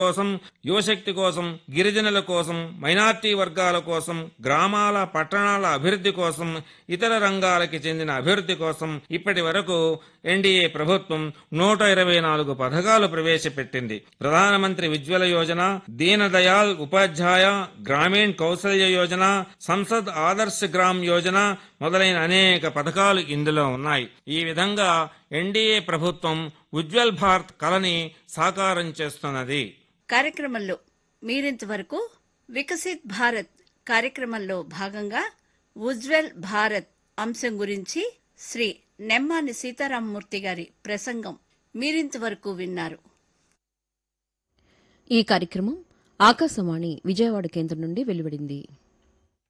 కోసం యువశక్తి కోసం గిరిజనుల కోసం మైనార్టీ వర్గాల కోసం గ్రామాల పట్టణాల అభివృద్ధి కోసం ఇతర రంగాలకి చెందిన అభివృద్ధి కోసం ఇప్పటి వరకు ఎన్డీఏ ప్రభుత్వం నూట ఇరవై నాలుగు పథకాలు ప్రవేశపెట్టింది ప్రధానమంత్రి ఉజ్వల యోజన దీన్ దయాల్ ఉపాధ్యాయ గ్రామీణ్ కౌశల్య యోజన సంసద్ ఆదర్శ్ గ్రామ్ యోజన మొదలైన అనేక పథకాలు ఇందులో ఉన్నాయి ఈ విధంగా ఎన్డీఏ ప్రభుత్వం ఉజ్వల్ భారత్ కలని సాకారం చేస్తున్నది కార్యక్రమంలో మీరింతవరకు వికసిత్ భారత్ కార్యక్రమంలో భాగంగా ఉజ్వల్ భారత్ అంశం గురించి శ్రీ నెమ్మాని సీతారామమూర్తి గారి ప్రసంగం మీరింతవరకు విన్నారు ఈ కార్యక్రమం ఆకాశవాణి విజయవాడ కేంద్రం నుండి వెలువడింది